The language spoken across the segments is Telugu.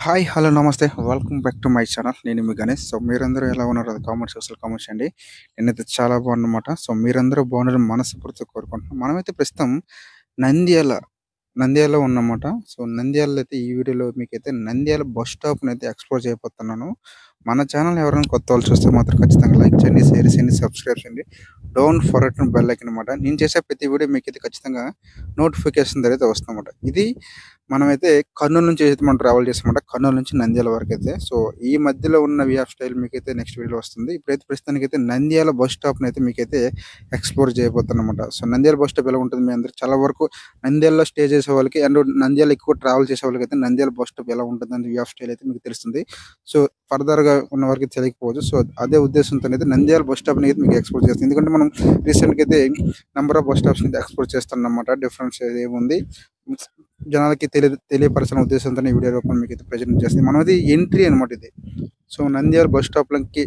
హాయ్ హలో నమస్తే welcome back to my channel నేను మీ గణేష్ సో మీరందరూ ఎలా ఉన్నారు అది కామెంట్స్ అసలు కామెంట్స్ అండి నేనైతే చాలా బాగున్నమాట సో మీరందరూ బాగున్నారని మనస్ఫూర్తిగా కోరుకుంటున్నాను మనమైతే ప్రస్తుతం నంద్యాల నంద్యాలలో ఉన్నమాట సో నంద్యాలలో అయితే ఈ వీడియోలో మీకైతే నంద్యాల బస్ స్టాప్ని అయితే ఎక్స్ప్లోర్ చేయబోతున్నాను మన ఛానల్ ఎవరైనా కొత్త వాళ్ళు చూస్తే మాత్రం ఖచ్చితంగా లైక్ చేయండి షేర్ చేయండి సబ్స్క్రైబ్ చేయండి డోంట్ ఫర్గెట్ బెల్ ఐకన్ అనమాట నేను చేసే ప్రతి వీడియో మీకు అయితే ఖచ్చితంగా నోటిఫికేషన్ ద్వారా అయితే వస్తుందన్నమాట ఇది మనమైతే కర్నూలు నుంచి అయితే మనం ట్రావెల్ చేస్తామంట కర్నూలు నుంచి నంద్యాల వరకు అయితే సో ఈ మధ్యలో ఉన్న విఆర్ స్టైల్ మీకైతే నెక్స్ట్ వీడియో వస్తుంది ఇప్పుడైతే ప్రస్తుతానికి అయితే నంద్యాల బస్ స్టాప్ అయితే మీకైతే ఎక్స్ప్లోర్ చేయబోతున్నమాట సో నంద్యాల బస్ స్టాప్ ఎలా ఉంటుంది మీ అందరికి చాలా వరకు నంద్యాలలో స్టే చేసే వాళ్ళకి అండ్ నంద్యాల ఎక్కువ ట్రావెల్ చేసే వాళ్ళకి అయితే నంద్యాల బస్ స్టాప్ ఎలా ఉంటుంది అని విఆర్ స్టైల్ అయితే మీకు తెలుస్తుంది సో ఫర్దర్ గా ఉన్న వారికి తెలియకపోవచ్చు సో అదే ఉద్దేశంతో అయితే నంద్యాల బస్ స్టాప్ అయితే మీకు ఎక్స్ప్లోర్ చేస్తుంది ఎందుకంటే మనం రీసెంట్ గా అయితే నెంబర్ ఆఫ్ బస్ స్టాప్స్ అయితే ఎక్స్ప్లోర్ చేస్తున్నమాట డిఫరెన్స్ ఏముంది జనాలకి తెలియ తెలియపరచిన ఉద్దేశంతో ఈ వీడియో రూపంలో మీకు అయితే ప్రజెంట్ చేస్తుంది మనం అది ఎంట్రీ అనమాట ఇది సో నంద్యాల బస్ స్టాప్లకి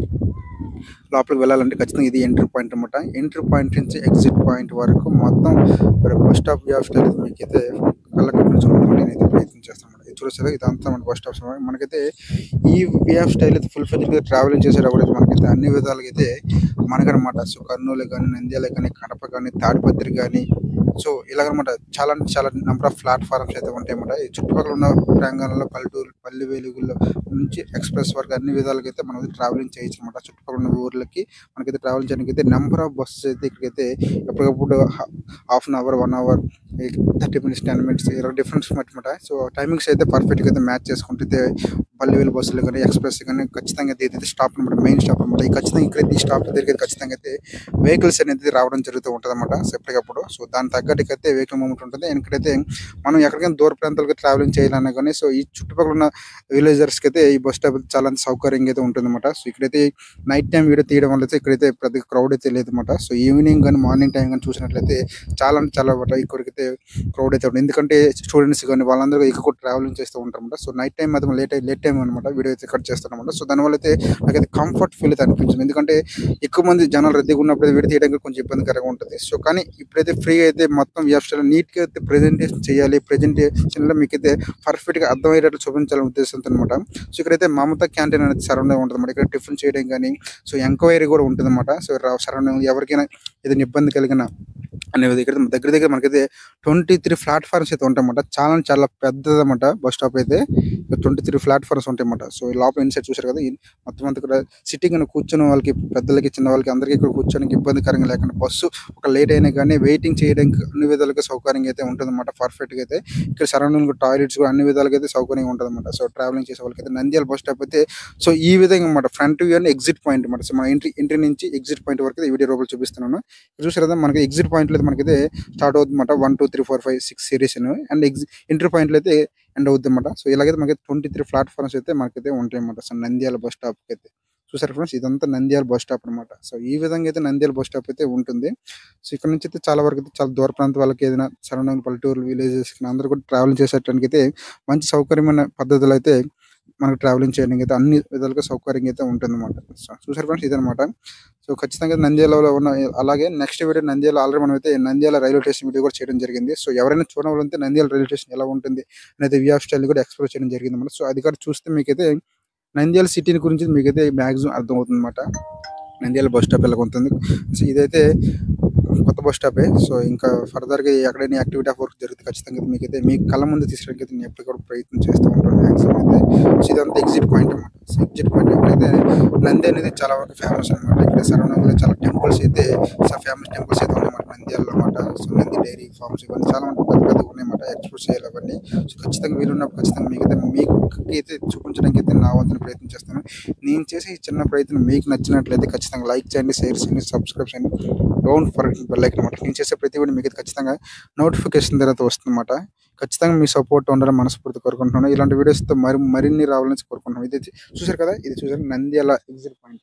లోపలికి వెళ్ళాలంటే ఖచ్చితంగా ఇది ఎంట్రీ పాయింట్ అనమాట ఎంట్రీ పాయింట్ నుంచి ఎగ్జిట్ పాయింట్ వరకు మొత్తం బస్ స్టాప్ వ్యూ స్టైల్ మీకు అయితే కళ్ళకట్టించడం నేనైతే ప్రయత్నం చేస్తాను ఇది చూసారా ఇదంతా మన బస్ స్టాప్స్ మనకైతే ఈ వే ఆఫ్ స్టైల్ అయితే ఫుల్ ఫిల్ ట్రావెలింగ్ చేసేటప్పుడు అయితే మనకైతే అన్ని విధాలుగా అయితే మనకనమాట సో కర్నూలు కానీ నంద్యాల కానీ కడప కానీ తాడిపత్రి కానీ సో ఇలాగనమాట చాలా అంటే చాలా నెంబర్ ఆఫ్ ప్లాట్ఫామ్స్ అయితే ఉంటాయన్నమాట ఈ చుట్టుపక్కల ఉన్న ప్రాంగణంలో పల్లెటూరు పల్లె వెలుగుల్లో నుంచి ఎక్స్ప్రెస్ వరకు అన్ని విధాలుగా అయితే మనం ట్రావెలింగ్ చేయొచ్చు అనమాట చుట్టుపక్కల ఉన్న ఊర్లకి మనకైతే ట్రావెల్ చేయడానికి అయితే నెంబర్ ఆఫ్ బస్సెస్ అయితే ఇక్కడికైతే ఎప్పటికప్పుడు half an hour one hour thirty minutes ten minutes ఇలా డిఫరెన్స్ అనమాట సో టైమింగ్స్ అయితే పర్ఫెక్ట్గా అయితే మ్యాచ్ చేసుకుంటే పల్లెవేలు బస్సులు కానీ ఎక్స్ప్రెస్ కానీ ఖచ్చితంగా అయితే ఇదైతే స్టాప్ అనమాట మెయిన్ స్టాప్ అనమాట ఈ ఖచ్చితంగా ఇక్కడ ఈ స్టాప్ దగ్గర ఖచ్చితంగా అయితే వెహికల్స్ అనేది రావడం జరుగుతూ ఉంటుంది అనమాట ఎప్పటికప్పుడు సో దాని తగ్గట్టుగా అయితే వెహికల్ మూమెంట్ ఉంటుంది ఇక్కడైతే మనం ఎక్కడికైనా దూర ప్రాంతాలకు ట్రావెలింగ్ చేయాలన్నా కానీ సో ఈ చుట్టుపక్కల ఉన్న విలేజర్స్కి అయితే ఈ బస్ స్టాప్ చాలా సౌకర్యంగా అయితే ఉంటుంది అనమాట సో ఇక్కడైతే నైట్ టైం వీడియో తీయడం వల్ల అయితే ఇక్కడైతే పెద్ద క్రౌడ్ అయితే లేదు అనమాట సో ఈవినింగ్ కానీ మార్నింగ్ టైం కానీ చూసినట్లయితే చాలా అంటే చాలా ఇక్కడికైతే క్రౌడ్ అయితే ఉంటుంది ఎందుకంటే స్టూడెంట్స్ కానీ వాళ్ళందరూ ఎక్కువ ట్రావెలింగ్ చేస్తూ ఉంటారు అనమాట సో నైట్ టైం మాత్రం లేట్ లేట్ టైం అనమాట వీడియో అయితే కట్ చేస్తాను అనమాట సో దానివల్ల అయితే నాకైతే కంఫర్ట్ ఫీల్ అయితే అనిపించింది ఎందుకంటే ఎక్కువ మంది జనాలు రద్దీగా ఉన్నప్పుడు వీడియో తీయడానికి కొంచెం ఇబ్బందికరంగా ఉంటుంది సో కానీ ఇప్పుడైతే ఫ్రీగా అయితే మొత్తం వెబ్సైట్ నీట్ గా అయితే ప్రెజెంటేషన్ చేయాలి ప్రెజెంటేషన్ లో మీకు అయితే పర్ఫెక్ట్ గా అర్థమయ్యేటట్లు చూపించాలనే ఉద్దేశంతో అనమాట సో ఇక్కడైతే మమతా క్యాంటీన్ అనేది సరౌండింగ్ ఉంటుంది అనమాట ఇక్కడ టిఫిన్ చేయడం కానీ సో ఎంక్వైరీ కూడా ఉంటుంది అనమాట సో సరౌండింగ్ ఎవరికైనా ఏదైనా ఇబ్బంది కలిగిన అనేది ఇక్కడ దగ్గర దగ్గర మనకైతే ట్వంటీ త్రీ ప్లాట్ఫామ్స్ అయితే ఉంటాయన్నమాట చాలా చాలా పెద్దదన్నమాట బస్ స్టాప్ అయితే ట్వంటీ త్రీ ప్లాట్ఫామ్స్ ఉంటాయన్నమాట సో ఈ లోపల ఇన్సైడ్ చూసారు కదా ఈ మొత్తం అంతా ఇక్కడ సిట్టింగ్ అని కూర్చున్న వాళ్ళకి పెద్దలకి చిన్న వాళ్ళకి అందరికీ ఇక్కడ కూర్చోడానికి ఇబ్బందికరంగా లేకుండా బస్సు ఒక లేట్ అయినా కానీ వెయిటింగ్ చేయడానికి అన్ని విధాలుగా సౌకర్యంగా అయితే ఉంటుంది అనమాట పర్ఫెక్ట్ గా అయితే ఇక్కడ సరౌండింగ్ టాయిలెట్స్ కూడా అన్ని విధాలుగా అయితే సౌకర్యంగా ఉంటుంది అనమాట సో ట్రావెలింగ్ చేసే వాళ్ళకి అయితే నంద్యాల బస్ స్టాప్ అయితే సో ఈ విధంగా అనమాట front view and exit point అనమాట సో మన ఎంట్రీ ఎంట్రీ నుంచి ఎగ్జిట్ పాయింట్ వరకు ఈ వీడియో రూపంలో చూపిస్తున్నాను చూసారు కదా మనకి ఎగ్జిట్ పాయింట్ లో మనకైతే స్టార్ట్ అవుతుంది అనమాట one two three four five six series and ఎగ్జి ఎంట్రీ పాయింట్ అయితే ఎండ్ అవుతుంది అనమాట సో ఇలాగైతే మనకి ట్వంటీ త్రీ ప్లాట్ఫామ్స్ అయితే మనకైతే ఉంటాయి అనమాట సో నంద్యాల బస్ స్టాప్ అయితే చూసారు ఫ్రెండ్స్ ఇదంతా నంద్యాల బస్ స్టాప్ అనమాట సో ఈ విధంగా అయితే నంద్యాల బస్ స్టాప్ అయితే ఉంటుంది సో ఇక్కడ నుంచి అయితే చాలా వరకు అయితే చాలా దూర ప్రాంత వాళ్ళకి ఏదైనా సరౌండింగ్ పల్లెటూరు విలేజెస్ అందరూ కూడా ట్రావెలింగ్ చేసేటానికి అయితే మంచి సౌకర్యమైన పద్ధతులు అయితే మనకు ట్రావెలింగ్ చేయడానికి అయితే అన్ని విధాలుగా సౌకర్యంగా అయితే ఉంటుంది అనమాట సో చూసారు ఫ్రెండ్స్ ఇదనమాట సో ఖచ్చితంగా నంద్యాలలో ఉన్న అలాగే నెక్స్ట్ వీడియో నంద్యాల ఆల్రెడీ మనం అయితే నంద్యాల రైల్వే స్టేషన్ వీడియో కూడా చేయడం జరిగింది సో ఎవరైనా చూడవాలంటే నంద్యాల రైల్వే స్టేషన్ ఎలా ఉంటుంది అనేది వ్యూ ఆఫ్ స్టైల్ కూడా ఎక్స్ప్లోర్ చేయడం జరిగింది అనమాట సో అది కూడా చూస్తే మీకైతే నంద్యాల సిటీని గురించి మీకైతే మ్యాక్సిమం అర్థమవుతుంది అనమాట నంద్యాల బస్ స్టాప్ ఎలా ఉంటుంది సో ఇదైతే కొత్త బస్ స్టాపే సో ఇంకా ఫర్దర్గా ఎక్కడైనా యాక్టివిటీ ఆఫ్ వర్క్ జరిగితే ఖచ్చితంగా మీకైతే మీ కళ్ళ ముందు తీసుకోవడానికి అయితే నేను ఎప్పటికప్పుడు ప్రయత్నం చేస్తూ ఉంటాను మ్యాక్సిమం అయితే సో ఇదంతా ఎగ్జిట్ పాయింట్ అనమాట సో ఎగ్జిట్ పాయింట్ ఎక్కడైతే నంది అనేది చాలా వరకు ఫేమస్ అనమాట ఇక్కడ సరౌండింగ్లో చాలా టెంపుల్స్ అయితే ఫేమస్ టెంపుల్స్ అయితే ఉన్నాయన్నమాట నంద్యాలలో అనమాట సో నంది డైరీ ఫార్మ్స్ ఇవన్నీ చాలా పెద్ద పెద్ద ఉన్నాయన్నమాట ఎక్స్పోజ్ చేయాలి అవన్నీ సో ఖచ్చితంగా వీలున్నప్పుడు ఖచ్చితంగా మీకు అయితే మీకు అయితే చూపించడానికి అయితే నా వంతున ప్రయత్నం చేస్తాను నేను చేసే ఈ చిన్న ప్రయత్నం మీకు నచ్చినట్లయితే ఖచ్చితంగా లైక్ చేయండి షేర్ చేయండి సబ్స్క్రైబ్ చేయండి డోంట్ ఫర్ బెల్ ఐకన్ అనమాట నేను చేసే ప్రతి వీడియో మీకు ఖచ్చితంగా నోటిఫికేషన్ తర్వాత వస్తుందన్నమాట ఖచ్చితంగా మీ సపోర్ట్ ఉండాలని మనస్ఫూర్తి కోరుకుంటున్నాను ఇలాంటి వీడియోస్తో మరి మరిన్ని రావాలని కోరుకుంటున్నాను ఇది చూసారు కదా ఇది చూసారు నంద్యాల ఎగ్జిట్ పాయింట్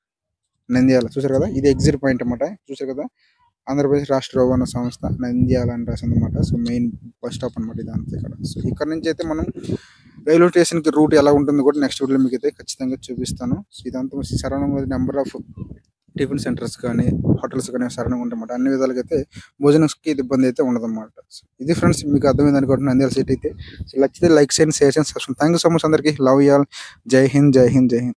నంద్యాల చూసారు కదా ఇది ఎగ్జిట్ పాయింట్ అనమాట చూసారు కదా ఆంధ్రప్రదేశ్ రాష్ట్ర రవాణా సంస్థ నంద్యాల అని రాసింది అనమాట సో మెయిన్ బస్ స్టాప్ అనమాట ఇదంతా ఇక్కడ సో ఇక్కడ నుంచి అయితే మనం రైల్వే స్టేషన్కి రూట్ ఎలా ఉంటుందో కూడా నెక్స్ట్ వీడియోలో మీకు అయితే ఖచ్చితంగా చూపిస్తాను సో ఇదంతా surrounding number of tiffin centres కానీ హోటల్స్ కానీ సరైనగా ఉంటాయన్నమాట అన్ని విధాలుగా అయితే భోజనంకి ఇది ఇబ్బంది అయితే ఉండదన్నమాట ఇది ఫ్రెండ్స్ మీకు అర్థమైంది అనుకుంటున్నాను నంద్యాల సిటీ అయితే సో నచ్చితే లైక్ చేయండి షేర్ చేయండి subscribe thank you so much అందరికీ లవ్ యాల్ జై హింద్ జై హింద్ జై హింద్